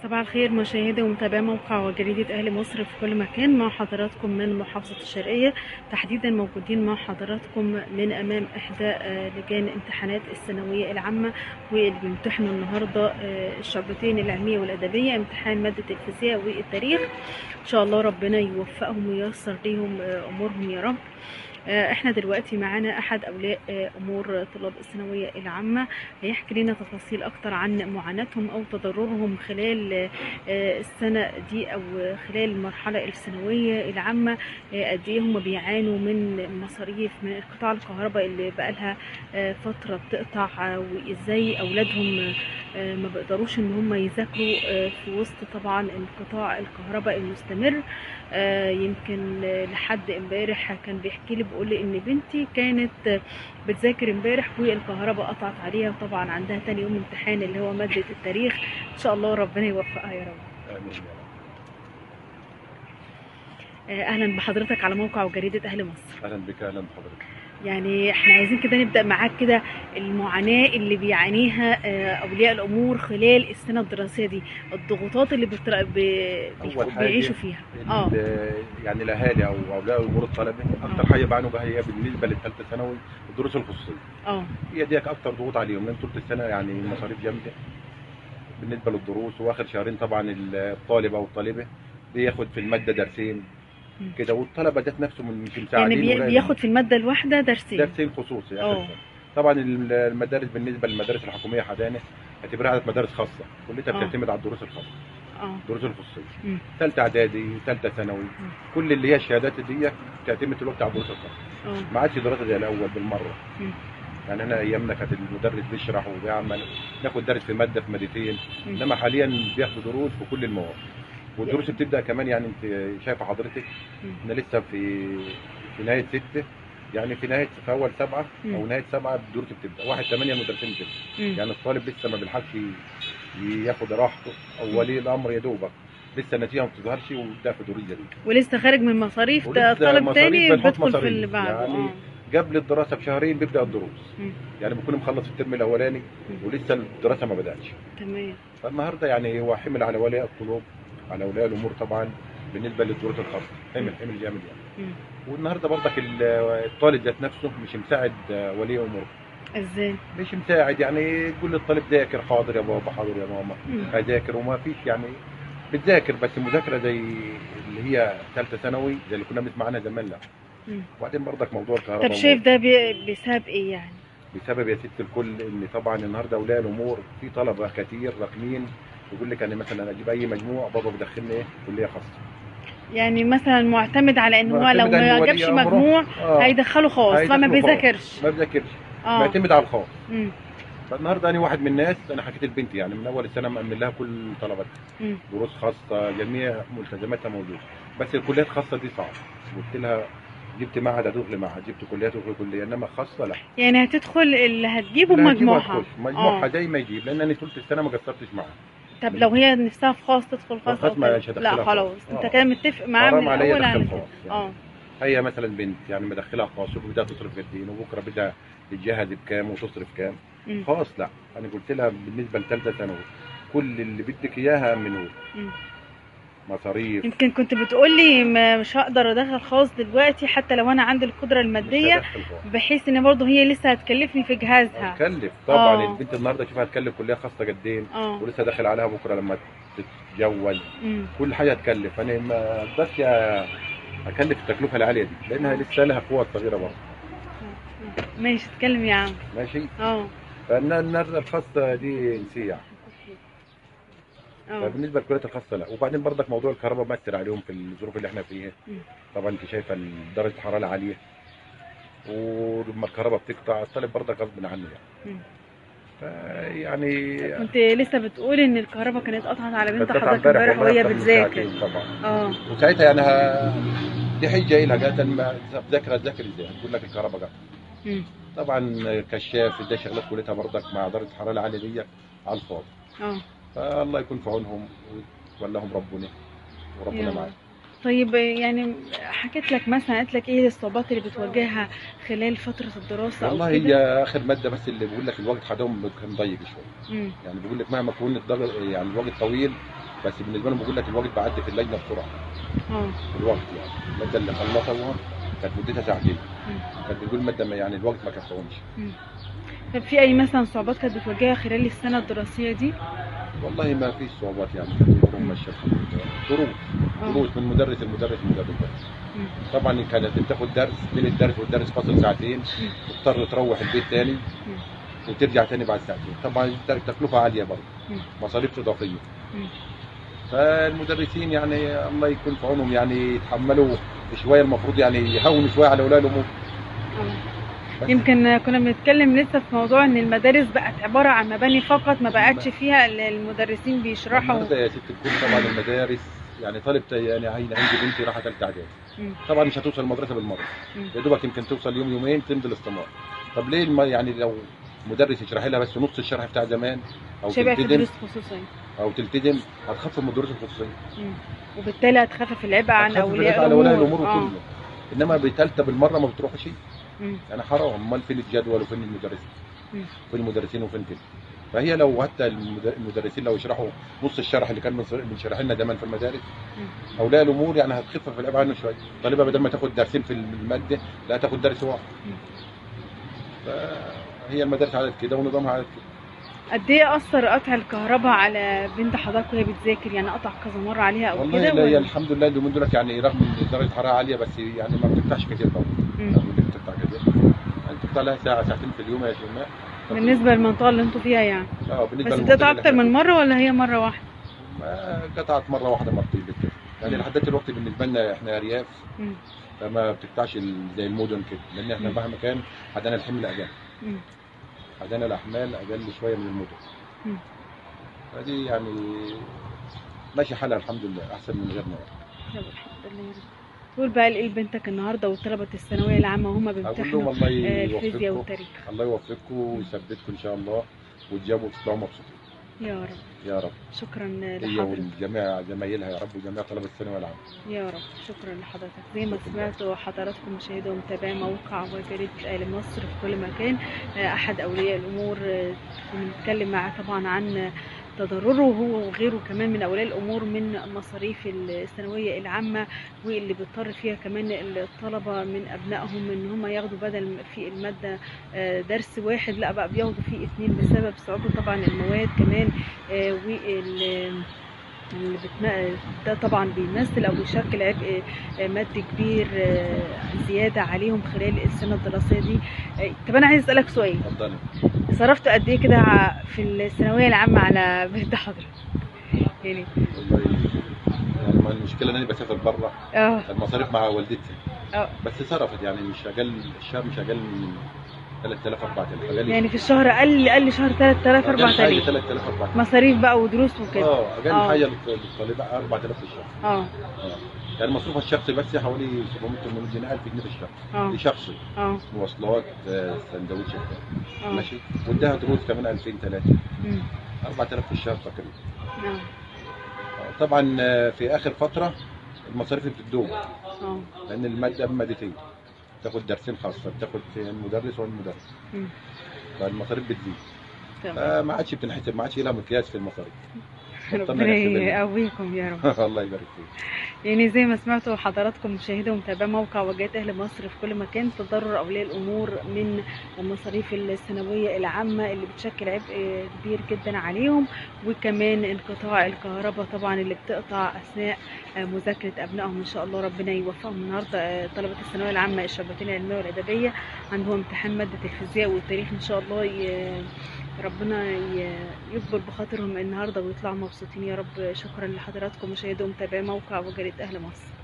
صباح الخير مشاهدي ومتابعي موقع وجريدة أهل مصر في كل مكان مع حضراتكم من محافظة الشرقية تحديدا موجودين مع حضراتكم من أمام إحدى آه، لجان امتحانات الثانوية العامة واللي بيمتحنوا النهاردة آه، الشعبتين العلمية والأدبية امتحان مادة الفيزياء والتاريخ إن شاء الله ربنا يوفقهم وييسر ليهم آه، أمورهم يا رب آه، احنا دلوقتي معانا احد اولياء آه، امور طلاب الثانويه العامه هيحكي لنا تفاصيل اكتر عن معاناتهم او تضررهم خلال آه، السنه دي او خلال المرحله الثانويه العامه آه، قد ايه هم بيعانوا من مصاريف من انقطاع الكهرباء اللي بقالها آه، فتره بتقطع آه، وازاي اولادهم آه، ما بيقدروش ان هم يذاكروا آه، في وسط طبعا انقطاع الكهرباء المستمر آه، يمكن آه، لحد امبارح كان بيحكي لي بيقول لي ان بنتي كانت آه، بتذاكر امبارح والكهرباء قطعت عليها وطبعا عندها تاني يوم امتحان اللي هو مادة التاريخ ان شاء الله ربنا يوفقها يا رب امين يا رب آه، اهلا بحضرتك على موقع وجريدة اهل مصر اهلا بك اهلا بحضرتك يعني احنا عايزين كده نبدأ معاك كده المعاناة اللي بيعانيها آه، اولياء الامور خلال السنة الدراسية دي الضغوطات اللي بتر... ب... أول حاجة بيعيشوا فيها اه ال- يعني الاهالي او اولياء امور الطلبه اكتر آه. حاجه بيعانوا بها هي بالنسبه للثالثه ثانوي الدروس الخصوصيه اه هي ديك اكتر ضغوط عليهم لان طول السنه يعني المصاريف جامده بالنسبه للدروس واخر شهرين طبعا الطالب او الطالبه بياخد في الماده درسين مم. كده والطلبه ذات نفسه من مش يعني مساعدين بي... ولا- بياخد في المادة الواحدة درسين درسين خصوصي اه. اخر سنه طبعا ال- المدارس بالنسبه للمدارس الحكوميه حدانا اعتبرها مدارس خاصه كلها اه. بتعتمد على الدروس الخاصه اه الدروس الخصوصيه مم. ثالثه اعدادي ثالثه ثانوي كل اللي هي الشهادات دي بتعتمد دلوقتي على الدروس الخاصه اه ما عادش دراسه زي الاول بالمره مم. يعني احنا ايامنا كانت المدرس بيشرح وبيعمل ناخد درس في ماده في مادتين مم. انما حاليا بياخدوا دروس في كل المواد والدروس بتبدا كمان يعني انت شايفه حضرتك مم. احنا لسه في في نهايه سته يعني في نهايه في اول سبعه مم. او نهايه سبعه الدروس بتبدا واحد ثمانيه المدرسين بتبدا مم. يعني الطالب لسه ما بيلحقش ي- ياخد راحته او ولي الامر يا دوبك لسه النتيجه ما بتظهرش ويبدا في دروس جديده ولسه خارج من مصاريف ولسه طالب مصاريف تاني بنحط بيدخل في مصاريف. اللي بعده يعني اه قبل الدراسه بشهرين بيبدا الدروس مم. يعني بيكون مخلص الترم الاولاني مم. ولسه الدراسه ما بداتش تمام فالنهارده يعني هو حمل على اولياء القلوب على اولياء الامور طبعا بالنسبه للدروس الخاصه حمل حمل جامد يعني مم. والنهارده برضك ال- الطالب ذات نفسه مش مساعد ولي امور ازاي مش مساعد يعني تقول للطالب ذاكر حاضر يا بابا حاضر يا ماما مم. هذاكر وما فيش يعني بتذاكر بس مذاكره زي اللي هي ثالثه ثانوي زي اللي كنا بنسمع عنها زمان لا مم. وبعدين برضك موضوع الكهرباء طب شايف ده بي- بسبب ايه يعني بسبب يا ست الكل ان طبعا النهارده اولياء الامور في طلبه كتير راكنين يقول لك انا مثلا اجيب اي مجموع بابا بيدخلني ايه كليه خاصه يعني مثلا معتمد على ان هو لو معتمد على ما ولي جابش أمره. مجموع آه. هيدخله خاص فما هيدخله خاص. بيذاكرش ما بيذاكرش اه معتمد على الخاص مم. فالنهارده انا واحد من الناس انا حكيت لبنتي يعني من اول السنه مأمن لها كل طلباتها مم. دروس خاصه جميع ملتزماتها موجوده بس الكليات الخاصه دي صعب قلت لها جبت معهد ادخل معهد جبت كليات ادخل كليه انما خاصه لا يعني هتدخل اللي هتجيبه لا، هتجيب بمجموعها وهتخش. مجموعها آه. زي ما يجيب لان انا طول السنه ما قصرتش معاها طب لو هي نفسها في خاص تدخل خاص خاص أو ما كده. مش هدخلها لا خاص. خلاص آه. انت كده متفق معاه حرام من عليا الاول ادخل على خاص كده يعني. اه هي مثلا بنت يعني مدخلها خاص شوف بدها تصرف قد ايه وبكره بدها تتجهز بكام وتصرف كام مم. خاص لا انا قلت لها بالنسبه لثالثه ثانوي كل اللي بدك اياها منه مم. مصاريف يمكن كنت بتقولي ما- مش هقدر ادخل خاص دلوقتي حتى لو انا عندي القدره مش الماديه هدخل خاص. بحيث ان برضه هي لسه هتكلفني في جهازها هتكلف طبعا آه. البنت النهارده شوف هتكلف كليه خاصه قد ايه اه ولسه داخل عليها بكره لما تتجوز مم. كل حاجه هتكلف انا ما اقدرش اكلف التكلفه العاليه دي لانها لسه لها قوه صغيره برضه ماشي اتكلم يا عم ماشي اه فالنهارده الخاصه دي نسيع اه فبالنسبه للكليات الخاصه لا وبعدين برضك موضوع الكهرباء مأثر عليهم في الظروف اللي احنا فيها مم. طبعا انت شايفه درجه الحراره عاليه ولما الكهرباء بتقطع الطالب برضك غصب عنه يعني مم. فيعني كنت لسه بتقول ان الكهرباء كانت قطعت على بنت كانت قطعة حضرتك امبارح والله وهي أكتر من بتذاكر ساعتين طبعا اه وساعتها يعني ها... دي حجه ايه لها قالت لما تذاكر تذاكر ازاي تقول لك الكهرباء قطع مم. طبعا كشاف ده شغلات كليتها برضك مع درجه الحراره العاليه دي على الفاضي اه فالله يكون في عونهم ويولهم ربنا وربنا يلا. معاهم طيب يعني حكيت لك مثلا قالت لك ايه الصعوبات اللي بتواجهها خلال فترة الدراسة والله او هي كده اخر ماده بس اللي بيقول لك الوقت حدهم كان ضيق شويه مم. يعني بيقول لك مهما كون الضغط يعني الوقت طويل بس بالنسبه لهم بقول لك الوقت بعدي في اللجنه بسرعه اه الوقت يعني الماده اللي خلصوها كانت مدتها ساعتين مم. كانت بتقول الماده ما- يعني الوقت ما كفاهمش مم. طب في اي مثلا صعوبات كانت بتواجهها خلال السنه الدراسيه دي والله ما فيش صعوبات يعني الامور ماشيه الحمد لله دروس آه. دروس من مدرس لمدرس مدرس مم. طبعا كانت بتاخد درس بين الدرس والدرس فاصل ساعتين تضطر تروح البيت تاني مم. وترجع تاني بعد ساعتين طبعا التكلفه عاليه برضه مم. مصاريف اضافيه مم. فالمدرسين يعني الله يكون في عونهم يعني يتحملوا شويه المفروض يعني يهونوا شويه على اولياء الامور آه. بس. يمكن كنا بنتكلم لسه في موضوع ان المدارس بقت عباره عن مباني فقط ما بقتش فيها ال- المدرسين بيشرحوا النهارده يا ست الكل طبعا المدارس يعني طالب يعني عندي عندي بنتي راحت ثالثه اعدادي مم. طبعا مش هتوصل المدرسه بالمره مم. يا دوبك يمكن توصل يوم يومين تمضي الاستمرار طب ليه الم... يعني لو مدرس يشرح لها بس نص الشرح بتاع زمان او مش هيبقى في تلتزم دروس خصوصيه او تلتزم هتخفف من الدروس الخصوصيه مم. وبالتالي هتخفف العبء عن هتخفف اولياء العبء على اولياء الامور الامور اه كله انما بتالتة بالمره ما بتروحش مم. يعني حرام امال فين الجدول وفين المدرسين مم. فين المدرسين وفين كده فهي لو حتى المد- المدرسين لو يشرحوا نص الشرح اللي كان بنصر- بنشرح لنا زمان في المدارس مم. اولياء الامور يعني هتخفف العبء عنه شويه الطالبه بدل ما تاخد درسين في الماده لا تاخد درس واحد مم. فهي المدارس عادت كده ونظامها عادت كده قد ايه اثر قطع الكهرباء على بنت حضرتك وهي بتذاكر يعني قطع كذا مره عليها او والله كده لا هي ولا؟ الحمد لله اليومين دولت يعني رغم ان درجه الحراره عاليه بس يعني ما بتفتحش كتير طبعا مم. يعني بتفتح كتير يعني بتفتح لها ساعه ساعتين في اليوم يا شيماء بالنسبه للمنطقه اللي انتوا فيها يعني اه بالنسبه بس للمنطقة بتقطع اللي اكتر إحنا من مره ولا هي مره واحده؟ ما قطعت مره واحده مرتين بالكده يعني مم. لحد دلوقتي بالنسبه لنا احنا ارياف مم. فما بتفتحش ال- زي المدن كده لان احنا مم. مهما كان عندنا الحمل اقل مم. عندنا الاحمال اقل شويه من المدن مم. فدي يعني ماشي حالها الحمد لله احسن من غيرنا طب الحمد لله يا رب. تقول بقى ايه لبنتك النهارده وطلبه الثانويه العامه وهم اقول لهم بيمتحنوا الله آه، الفيزياء يوفقكم والتاريخ الله يوفقكم ويثبتكم ان شاء الله وتجاوبوا وتطلعوا مبسوطين يا رب يا رب شكرا هي لحضرتك والجميع زمايلها يا رب وجميع طلبه الثانويه العامه يا رب شكرا لحضرتك زي ما سمعتوا حضراتكم مشاهدة ومتابعي موقع وجريدة آل مصر في كل مكان آه، أحد أولياء الأمور آه، بنتكلم معاه طبعا عن تضرره هو وغيره كمان من أولياء الأمور من مصاريف الثانوية العامة واللي بيضطر فيها كمان الطلبة من أبنائهم إن هم ياخدوا بدل في المادة آه، درس واحد لا بقى بياخدوا فيه اتنين بسبب صعوبة طبعا المواد كمان آه، وال اللي بتم... ده طبعا بيمثل او بيشكل عبء آه، مادي كبير آه، زياده عليهم خلال السنه الدراسيه دي آه، طب انا عايز اسالك سؤال اتفضلي صرفت قد ايه كده ع- في الثانويه العامه على بنت حضرتك يعني والله يعني ما المشكله ان انا بسافر بره اه المصاريف مع والدتي اه بس صرفت يعني مش اقل الشهر مش اقل من 3000 4000 اقل يعني في الشهر اقل اقل شهر 3000 أقل حاجه 4000 3000 4000 مصاريف بقى ودروس وكده اه اقل آه. حاجه للطالبه 4000 في الشهر اه اه يعني مصروفها الشخصي بس حوالي 700 800 جنيه 1000 جنيه في الشهر اه دي شخصي اه مواصلات آه، سندوتش بتاع اه ماشي واداها دروس كمان 2000 3 مم. 4000 في الشهر تقريبا اه آه، طبعا آه، في اخر فتره المصاريف بتدوم اه لان الماده مادتين تاخد درسين خاصه بتاخد المدرس والمدرس مم. فالمصاريف بتزيد تمام فما عادش بتنحسب ما عادش لها مقياس في المصاريف بطلنا ربنا نحسب ال- يقويكم يا رب الله يبارك فيك يعني زي ما سمعتوا حضراتكم مشاهدة ومتابعي موقع وجهات أهل مصر في كل مكان تضرر أولياء الأمور من المصاريف السنوية العامة اللي بتشكل عبء كبير جدا عليهم وكمان انقطاع الكهرباء طبعا اللي بتقطع أثناء مذاكرة أبنائهم إن شاء الله ربنا يوفقهم النهاردة طلبة الثانوية العامة الشعبتين العلمية والأدبية عندهم امتحان مادة الفيزياء والتاريخ إن شاء الله ي... ربنا ي- يكبر بخاطرهم النهارده ويطلعوا مبسوطين يا رب شكرا لحضراتكم مشاهدة ومتابعي موقع وجريدة أهل مصر